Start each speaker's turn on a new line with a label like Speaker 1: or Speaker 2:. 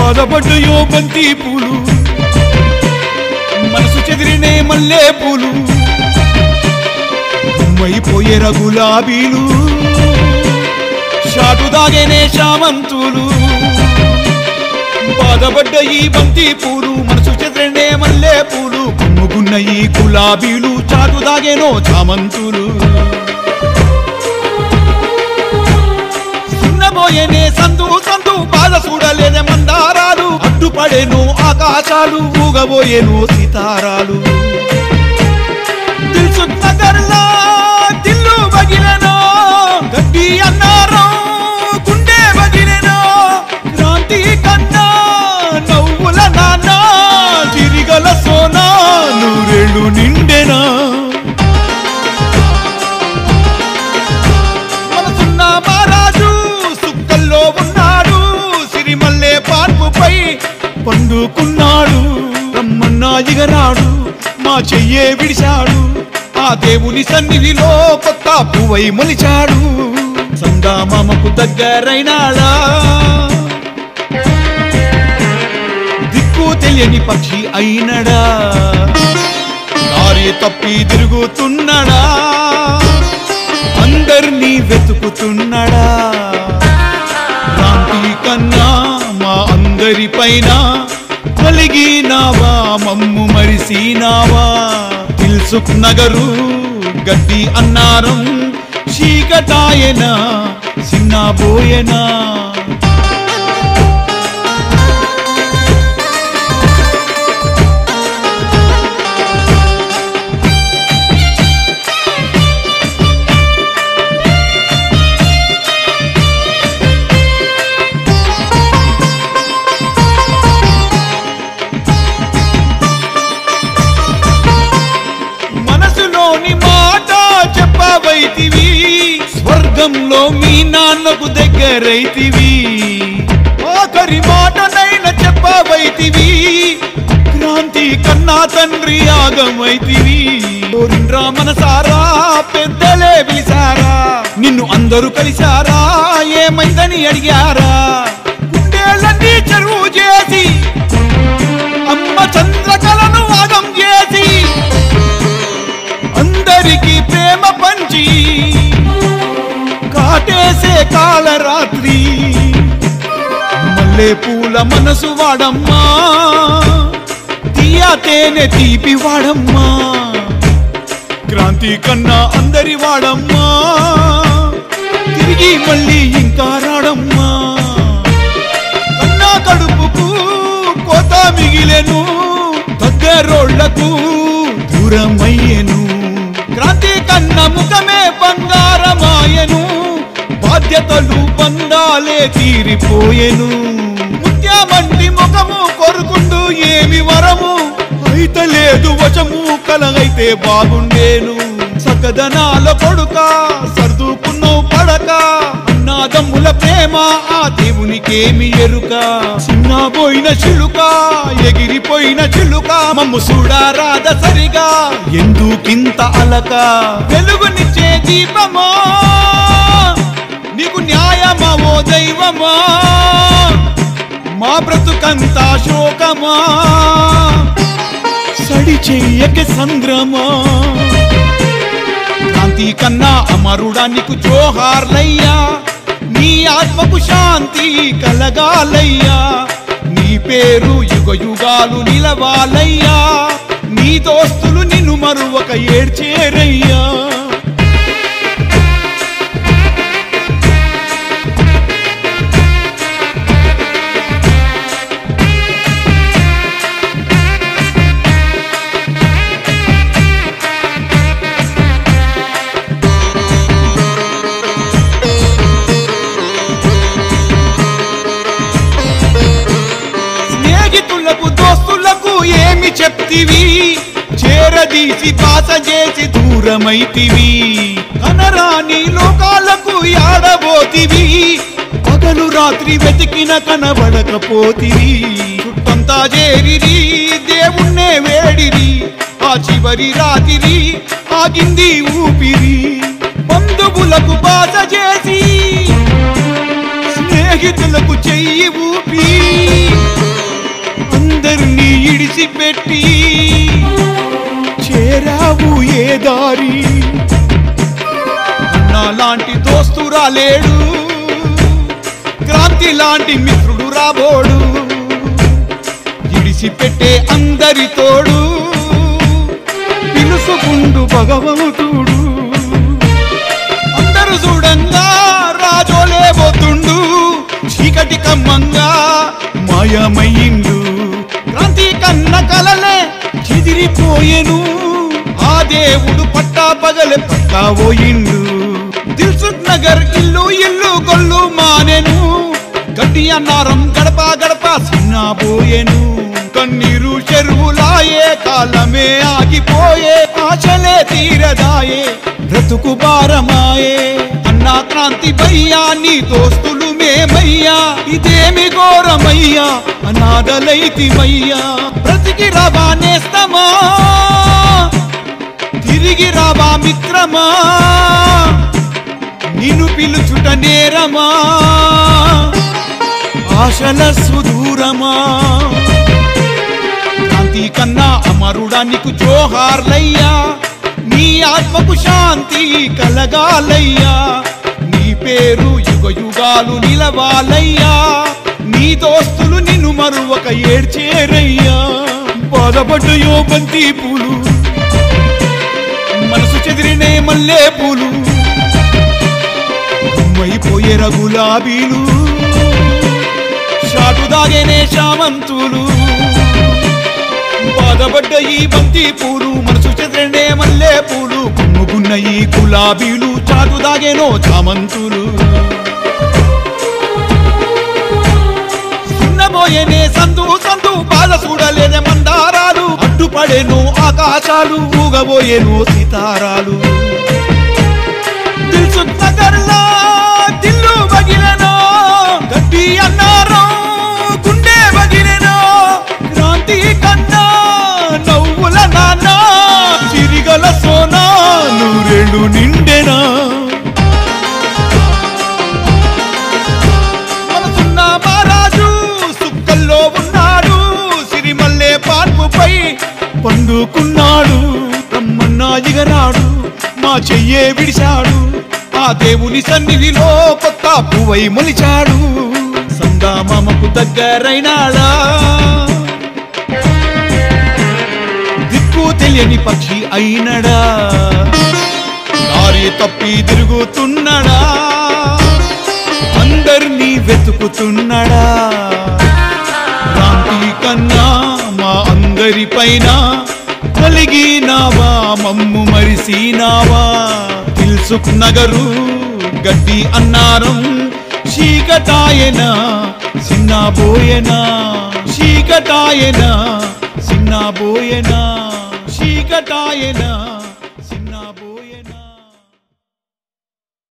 Speaker 1: బాధపడ్డయో బంతి పూలు మనసు చెదిరినే మల్లె పూలు గుమ్మైపోయేర గులాబీలు షాటు దాగేనే శామంతులు బాధపడ్డ ఈ బంతి పూలు మనసు చెదిరినే మల్లె పూలు గుమ్ముకున్న ఈ గులాబీలు చాటు దాగేనో చామంతులు చిన్నబోయేనే సందు సందు బాధ చూడలేదే మందారాలు అడ్డుపడేను ఆకాశాలు ఊగబోయేను సితారాలు దిల్సు నగర్లా దిల్లు బగిలెనో గడ్డి అన్నారం గుండె బగిలెనో క్రాంతి కన్నా నవ్వుల నాన్న తిరిగల సోనా నూరేళ్ళు నిండెనా మనసున్న మహారాజు సుక్కల్లో ఉన్నాడు సిరిమల్లె పాన్పుపై పండుకున్నాడు రమ్మన్నా ఇగరాడు మా చెయ్యే విడిచాడు ఆ దేవుని సన్నిధిలో కొత్త పువ్వై మొలిచాడు సందామామకు దగ్గరైనాడా దిక్కు తెలియని పక్షి అయినడా దారి తప్పి తిరుగుతున్నాడా అందరినీ వెతుకుతున్నాడా క్రాంతి కన్నా మా అందరి పైన కలిగినావా మమ్ము మరిసినావా దిల్సుఖ్ నగరు గడ్డి అన్నారం చీకటాయనా సిన్నాబోయనా మనసులోని మాట చెప్పవైతివి స్వర్గంలో మీ నాన్నకు దగ్గరైతివి ఆఖరి మాటనైనా చెప్పవైతివి క్రాంతి కన్నా తండ్రి ఆగమైతివి కోరిండ్రా మనసారా పెద్దలే పిలిచారా నిన్ను అందరూ కలిశారా ఏమైందని అడిగారా గుండెలన్నీ చెరువు చేసి అమ్మ చంద్రకళను వాదం చేసి అందరికి ప్రేమ పంచి కాటేసే కాలరాత్రి మల్లె పూల మనసు వాడమ్మా తీయా తేనె తీపి వాడమ్మా క్రాంతి కన్నా అందరి వాడమ్మా తిరిగి మళ్ళీ ఇంకా రాడమ్మా కన్నా కడుపుకు కోత మిగిలెను దగ్గరోళ్లకు దూరమయ్యెను క్రాంతి కన్న ముఖమే బంగారమాయను బాధ్యతలు బంధాలే తీరిపోయెను ముత్యమంటి ముఖము కొరుకుండు ఏమి వరము అయితే లేదు వశము కలగైతే బాగుండేను సకదనాల కొడుక సర్దుకున్నావు పడక అన్నాదమ్ముల ప్రేమ ఆ దేవునికేమి ఎరుక చిన్నబోయిన చిలుక ఎగిరిపోయిన చిలుక మమ్ము చూడారాద సరిగా ఎందుకింత అలక వెలుగునిచ్చే దీపమా నీకు న్యాయమా ఓ దైవమా మా బ్రతుకంతా శోకమా సడి చెయ్యక సంద్రమా క్రాంతి కన్నా అమరుడా నీకు జోహార్లయ్యా నీ ఆత్మకు శాంతి కలగాలయ్యా నీ పేరు యుగ యుగాలు నిలవాలయ్యా నీ దోస్తులు నిన్ను మరువక ఏడ్చేరయ్యా స్నేహితులకు దోస్తులకు ఏమి చెప్తివి చేరదీసి పాస చేసి దూరమైతివి కనరాని లోకాలకు ఆడబోతివి పగలు రాత్రి వెతికిన కనబడకపోతివి చుట్టంతా చేరిరి దేవుణ్ణే వేడిరి ఆ చివరి రాత్రి ఆగింది ఊపిరి బంధువులకు బాధ చేసి స్నేహితులకు చెయ్యి ఊపి ఇడిసిపెట్టి చేరావు ఏ దారి అన్నా లాంటి దోస్తు రాలేడు క్రాంతి లాంటి మిత్రుడు రాబోడు ఇడిసిపెట్టే అందరి తోడు పిలుసుకుండు భగవంతుడు అందరూ చూడంగా రాజోలే పోతుండు చీకటి కమ్మంగా మాయమయ్యిండు క్రాంతి కన్న కలలే చెదిరిపోయెను ఆ దేవుడు పట్టా పగలే పక్కా పోయిండు దిల్సుఖ్ నగర్ ఇల్లు ఇల్లు గొల్లు మానెను గట్టి అన్నారం గడప గడప సిన్నాబోయెను కన్నీరు చెరువులాయే కాలమే ఆగిపోయే ఆశలే తీరదాయే బ్రతుకు భారమాయే అన్నా క్రాంతి భయ్యా నీ దోస్తులు మేమయ్యా ఇదేమి ఘోరమయ్యా అనాథలైతిమయ్యా బ్రతికి రవా నేస్తమా తిరిగి రావా మిత్రమా నిన్ను పిలుచుట నేరమా ఆశల సుదూరమా కాంతి కన్నా అమరుడా నీకు జోహార్లయ్యా నీ ఆత్మకు శాంతి కలగాలయ్యా నీ పేరు యుగ యుగాలు నిలవాలయ్యా నీ దోస్తులు నిన్ను మరువక ఏడ్చేరయ్యా బాధపడ్డయో బంతి పూలు మనసు చెదిరినే మల్లె పూలు మైపోయే గులాబీలు షాటు దాగేనే శామంతులు బాధపడ్డ ఈ బంతి పూలు మనసు చెదిరినే మల్లె పూలు కుమ్ముకున్న ఈ గులాబీలు చాటు దాగేనో చామంతులు చిన్నబోయేనే సందు సందు బాధ చూడలేదే మందారాలు అడ్డుపడేను ఆకాశాలు ఊగబోయేను సితారాలు దిల్సుఖ్ నగర్లా దిల్లు బగిలెనో గట్టి అన్నారో గుండె బగిలెనో క్రాంతి కన్నా నవ్వుల నాన్న సిరిగల సోనా నూరేళ్ళు నిండెనా మనసున్న మహారాజు సుక్కల్లో ఉన్నాడు సిరిమల్లె పాన్పుపై పండుకున్నాడు రమ్మన్నా ఇగరాడు మా చెయ్యే విడిచాడు ఆ దేవుని సన్నిధిలో కొత్త పువ్వై మొలిచాడు సందామకు దగ్గరైనాడా దిక్కు తెలియని పక్షి అయినడా దారి తప్పి తిరుగుతున్నడా అందరినీ వెతుకుతున్నడా క్రాంతి కన్నా మా అందరి పైన కలిగినావా మమ్ము మరిసినావా దిల్సుఖ్ నగరు గడ్డి అన్నారం చీకటాయనా సిన్నాబోయనా చీకటాయనా సిన్నాబోయనా చీకటాయనా